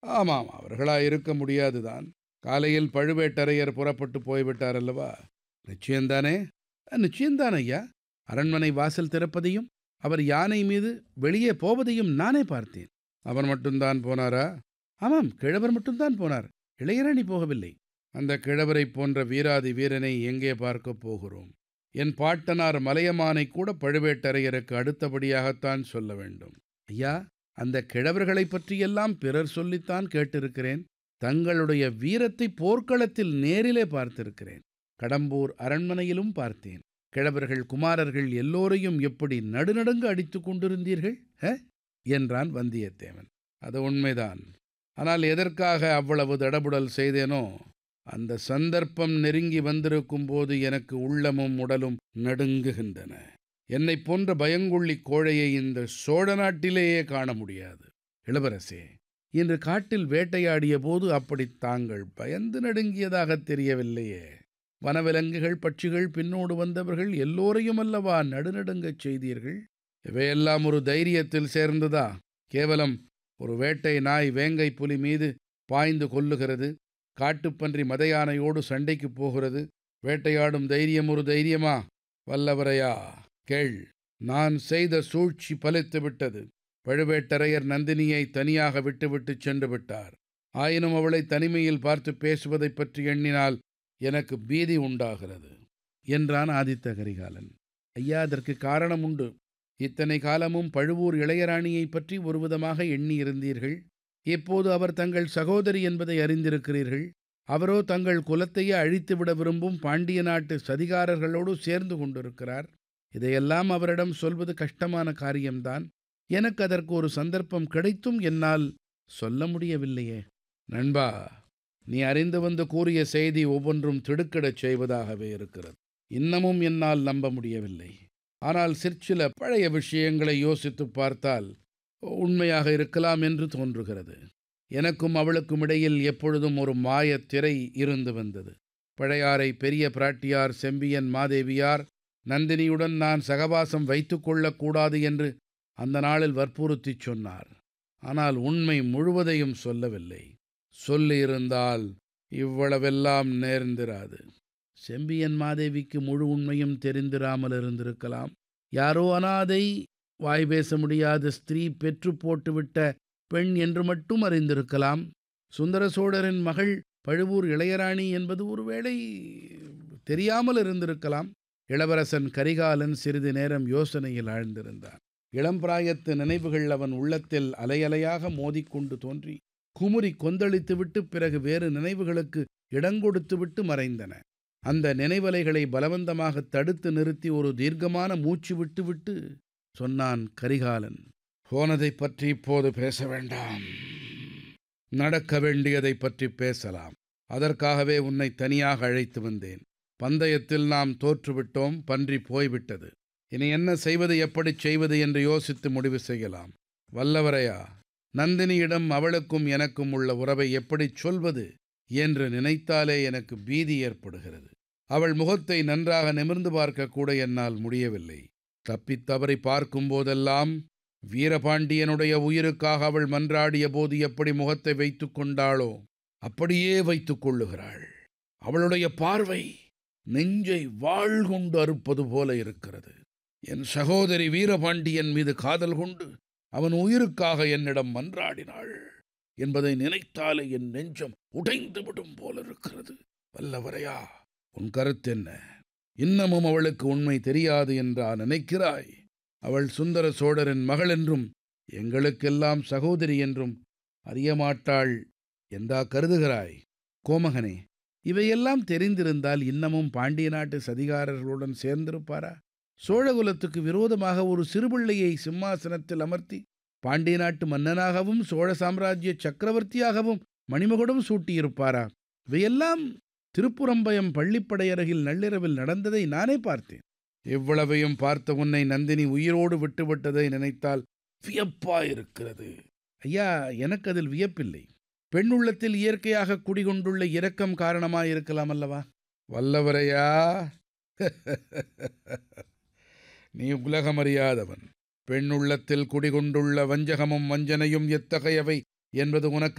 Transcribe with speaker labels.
Speaker 1: ஆமாம் அவர்களா இருக்க முடியாதுதான் காலையில் பழுவேட்டரையர் புறப்பட்டு போய்விட்டார் அல்லவா நிச்சயம்தானே நிச்சயம்தான் ஐயா அரண்மனை வாசல் திறப்பதையும் அவர் யானை மீது வெளியே போவதையும் நானே பார்த்தேன் அவர் மட்டும்தான் போனாரா ஆமாம் கிழவர் மட்டும்தான் போனார் இளையராணி போகவில்லை அந்த கிழவரை போன்ற வீராதி வீரனை எங்கே பார்க்கப் போகிறோம் என் பாட்டனார் மலையமானை கூட பழுவேட்டரையருக்கு அடுத்தபடியாகத்தான் சொல்ல வேண்டும் ஐயா அந்த கிழவர்களைப் பற்றியெல்லாம் பிறர் சொல்லித்தான் கேட்டிருக்கிறேன் தங்களுடைய வீரத்தை போர்க்களத்தில் நேரிலே பார்த்திருக்கிறேன் கடம்பூர் அரண்மனையிலும் பார்த்தேன் கிழவர்கள் குமாரர்கள் எல்லோரையும் எப்படி நடுநடுங்க அடித்துக் கொண்டிருந்தீர்கள் ஹ என்றான் வந்தியத்தேவன் அது உண்மைதான் ஆனால் எதற்காக அவ்வளவு தடபுடல் செய்தேனோ அந்த சந்தர்ப்பம் நெருங்கி வந்திருக்கும் போது எனக்கு உள்ளமும் உடலும் நடுங்குகின்றன என்னைப் போன்ற பயங்குள்ளி கோழையை இந்த சோழ நாட்டிலேயே காண முடியாது இளவரசே இன்று காட்டில் வேட்டையாடிய போது அப்படி தாங்கள் பயந்து நடுங்கியதாகத் தெரியவில்லையே வனவிலங்குகள் பட்சிகள் பின்னோடு வந்தவர்கள் எல்லோரையும் அல்லவா நடுநடுங்கச் செய்தீர்கள் இவையெல்லாம் ஒரு தைரியத்தில் சேர்ந்ததா கேவலம் ஒரு வேட்டை நாய் வேங்கை புலி மீது பாய்ந்து கொல்லுகிறது காட்டுப்பன்றி மதையானையோடு சண்டைக்குப் போகிறது வேட்டையாடும் தைரியம் ஒரு தைரியமா வல்லவரையா கேள் நான் செய்த சூழ்ச்சி பலித்து விட்டது பழுவேட்டரையர் நந்தினியை தனியாக விட்டுவிட்டு சென்று விட்டார் ஆயினும் அவளை தனிமையில் பார்த்து பேசுவதைப் பற்றி எண்ணினால் எனக்கு பீதி உண்டாகிறது என்றான் ஆதித்த கரிகாலன் ஐயா அதற்கு காரணம் உண்டு இத்தனை காலமும் பழுவூர் இளையராணியைப் பற்றி ஒருவிதமாக எண்ணியிருந்தீர்கள் இப்போது அவர் தங்கள் சகோதரி என்பதை அறிந்திருக்கிறீர்கள் அவரோ தங்கள் குலத்தையே அழித்துவிட விரும்பும் பாண்டிய நாட்டு சதிகாரர்களோடு சேர்ந்து கொண்டிருக்கிறார் இதையெல்லாம் அவரிடம் சொல்வது கஷ்டமான காரியம்தான் எனக்கு அதற்கு ஒரு சந்தர்ப்பம் கிடைத்தும் என்னால் சொல்ல முடியவில்லையே நண்பா நீ அறிந்து வந்து கூறிய செய்தி ஒவ்வொன்றும் திடுக்கிடச் செய்வதாகவே இருக்கிறது இன்னமும் என்னால் நம்ப முடியவில்லை ஆனால் சிற்சில பழைய விஷயங்களை யோசித்துப் பார்த்தால் உண்மையாக இருக்கலாம் என்று தோன்றுகிறது எனக்கும் அவளுக்கும் இடையில் எப்பொழுதும் ஒரு மாயத் திரை இருந்து வந்தது பழையாறை பெரிய பிராட்டியார் செம்பியன் மாதேவியார் நந்தினியுடன் நான் சகவாசம் வைத்துக் கொள்ளக்கூடாது என்று அந்த நாளில் வற்புறுத்திச் சொன்னார் ஆனால் உண்மை முழுவதையும் சொல்லவில்லை சொல்லியிருந்தால் இவ்வளவெல்லாம் நேர்ந்திராது செம்பியன் மாதேவிக்கு முழு உண்மையும் தெரிந்திராமல் இருந்திருக்கலாம் யாரோ அனாதை வாய் பேச முடியாத ஸ்திரீ பெற்று போட்டுவிட்ட பெண் என்று மட்டும் அறிந்திருக்கலாம் சுந்தர சோழரின் மகள் பழுவூர் இளையராணி என்பது ஒருவேளை தெரியாமல் இருந்திருக்கலாம் இளவரசன் கரிகாலன் சிறிது நேரம் யோசனையில் ஆழ்ந்திருந்தான் இளம்பிராயத்து நினைவுகள் அவன் உள்ளத்தில் அலையலையாக மோதிக்கொண்டு தோன்றி குமுறி கொந்தளித்துவிட்டு பிறகு வேறு நினைவுகளுக்கு இடங்கொடுத்துவிட்டு மறைந்தன அந்த நினைவலைகளை பலவந்தமாக தடுத்து நிறுத்தி ஒரு தீர்க்கமான மூச்சு விட்டுவிட்டு சொன்னான் கரிகாலன் போனதைப் பற்றி இப்போது பேச வேண்டாம் நடக்க வேண்டியதைப் பற்றி பேசலாம் அதற்காகவே உன்னை தனியாக அழைத்து வந்தேன் பந்தயத்தில் நாம் தோற்றுவிட்டோம் பன்றி போய்விட்டது இனி என்ன செய்வது எப்படி செய்வது என்று யோசித்து முடிவு செய்யலாம் வல்லவரையா நந்தினியிடம் அவளுக்கும் எனக்கும் உள்ள உறவை எப்படிச் சொல்வது என்று நினைத்தாலே எனக்கு பீதி ஏற்படுகிறது அவள் முகத்தை நன்றாக நிமிர்ந்து பார்க்க கூட என்னால் முடியவில்லை தப்பித் தவறி பார்க்கும் போதெல்லாம் வீரபாண்டியனுடைய உயிருக்காக அவள் மன்றாடிய போது எப்படி முகத்தை வைத்துக் கொண்டாளோ அப்படியே வைத்துக் கொள்ளுகிறாள் அவளுடைய பார்வை நெஞ்சை வாழ் கொண்டு அறுப்பது போல இருக்கிறது என் சகோதரி வீரபாண்டியன் மீது காதல் கொண்டு அவன் உயிருக்காக என்னிடம் மன்றாடினாள் என்பதை நினைத்தாலே என் நெஞ்சம் உடைந்து விடும் போல இருக்கிறது வல்லவரையா உன் கருத்தென்ன இன்னமும் அவளுக்கு உண்மை தெரியாது என்றா நினைக்கிறாய் அவள் சுந்தர சோழரின் மகள் என்றும் எங்களுக்கெல்லாம் சகோதரி என்றும் அறியமாட்டாள் என்றா கருதுகிறாய் கோமகனே இவையெல்லாம் தெரிந்திருந்தால் இன்னமும் பாண்டிய நாட்டு சதிகாரர்களுடன் சேர்ந்திருப்பாரா சோழகுலத்துக்கு விரோதமாக ஒரு சிறுபிள்ளையை சிம்மாசனத்தில் அமர்த்தி பாண்டிய நாட்டு மன்னனாகவும் சோழ சாம்ராஜ்ய சக்கரவர்த்தியாகவும் மணிமகுடம் சூட்டியிருப்பாரா இவையெல்லாம் திருப்புறம்பயம் பள்ளிப்படையருகில் நள்ளிரவில் நடந்ததை நானே பார்த்தேன் இவ்வளவையும் பார்த்த உன்னை நந்தினி உயிரோடு விட்டுவிட்டதை நினைத்தால் வியப்பாயிருக்கிறது ஐயா எனக்கு அதில் வியப்பில்லை பெண் உள்ளத்தில் இயற்கையாக குடிகொண்டுள்ள இரக்கம் காரணமாயிருக்கலாம் அல்லவா வல்லவரையா நீ உலகமறியாதவன் பெண்ணுள்ளத்தில் குடிகொண்டுள்ள வஞ்சகமும் வஞ்சனையும் எத்தகையவை என்பது உனக்கு